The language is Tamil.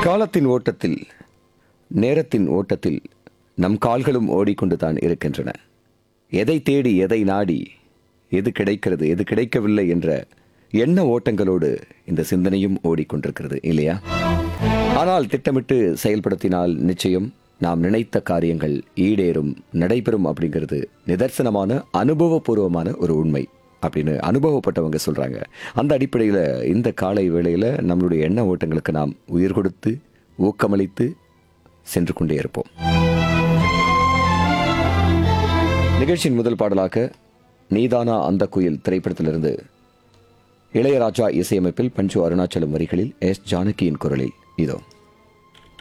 காலத்தின் ஓட்டத்தில் நேரத்தின் ஓட்டத்தில் நம் கால்களும் ஓடிக்கொண்டு தான் இருக்கின்றன எதை தேடி எதை நாடி எது கிடைக்கிறது எது கிடைக்கவில்லை என்ற எண்ண ஓட்டங்களோடு இந்த சிந்தனையும் ஓடிக்கொண்டிருக்கிறது இல்லையா ஆனால் திட்டமிட்டு செயல்படுத்தினால் நிச்சயம் நாம் நினைத்த காரியங்கள் ஈடேறும் நடைபெறும் அப்படிங்கிறது நிதர்சனமான அனுபவபூர்வமான ஒரு உண்மை அப்படின்னு அனுபவப்பட்டவங்க சொல்றாங்க அந்த அடிப்படையில் இந்த காலை வேளையில் நம்மளுடைய எண்ண ஓட்டங்களுக்கு நாம் உயிர் கொடுத்து ஊக்கமளித்து சென்று கொண்டே இருப்போம் நிகழ்ச்சியின் முதல் பாடலாக நீதானா அந்த குயில் திரைப்படத்திலிருந்து இளையராஜா இசையமைப்பில் பஞ்சு அருணாச்சலம் வரிகளில் எஸ் ஜானகியின் குரலில் இதோ